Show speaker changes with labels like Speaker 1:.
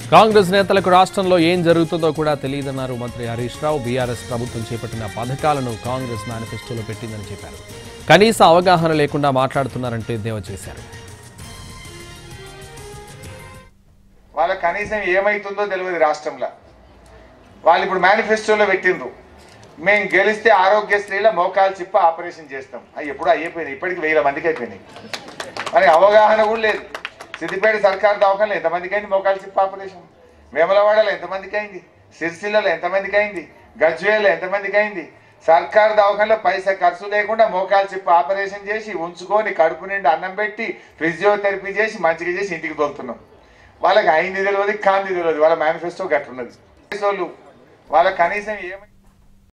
Speaker 1: కాంగ్రెస్ నేతలకు రాష్ట్రంలో ఏం జరుగుతుందో కూడా తెలియదన్నారు మంత్రి హరీష్ రావు బీఆర్ఎస్ ప్రభుత్వం చేపట్టిన పథకాలను కాంగ్రెస్ మేనిఫెస్టోలో పెట్టిందని చెప్పారు కనీస అవగాహన లేకుండా మాట్లాడుతున్నారంటే ఎద్దేవా చేశారు
Speaker 2: వాళ్ళకి కనీసం ఏమైతుందో తెలియదు రాష్ట్రంలో వాళ్ళు ఇప్పుడు మేనిఫెస్టోలో పెట్టిండ్రు మేము గెలిస్తే ఆరోగ్యశ్రీలో మోకాలు చిప్ప ఆపరేషన్ చేస్తాం అవి ఎప్పుడు అయిపోయినాయి ఇప్పటికి వేల మందికి అయిపోయినాయి మరి అవగాహన కూడా లేదు సిద్దిపేట సర్కార్ దవాఖానలో ఎంతమందికి అయింది మోకాలు చిప్ప ఆపరేషన్ వేములవాడలో ఎంతమందికి అయింది సిరిసిల్లలో ఎంతమందికి అయింది గజ్వేల్లో ఎంతమందికి అయింది సర్కార్ దవాఖానలో పైసా ఖర్చు లేకుండా మోకాలు చిప్ప ఆపరేషన్ చేసి ఉంచుకొని కడుపు నిండి అన్నం పెట్టి ఫిజియోథెరపీ చేసి మంచిగా చేసి ఇంటికి దొరుకుతున్నాం వాళ్ళకి అయింది తెలియదు కాంది తెలియదు వాళ్ళ మేనిఫెస్టో గట్టున్నది వాళ్ళు వాళ్ళకి కనీసం ఏమై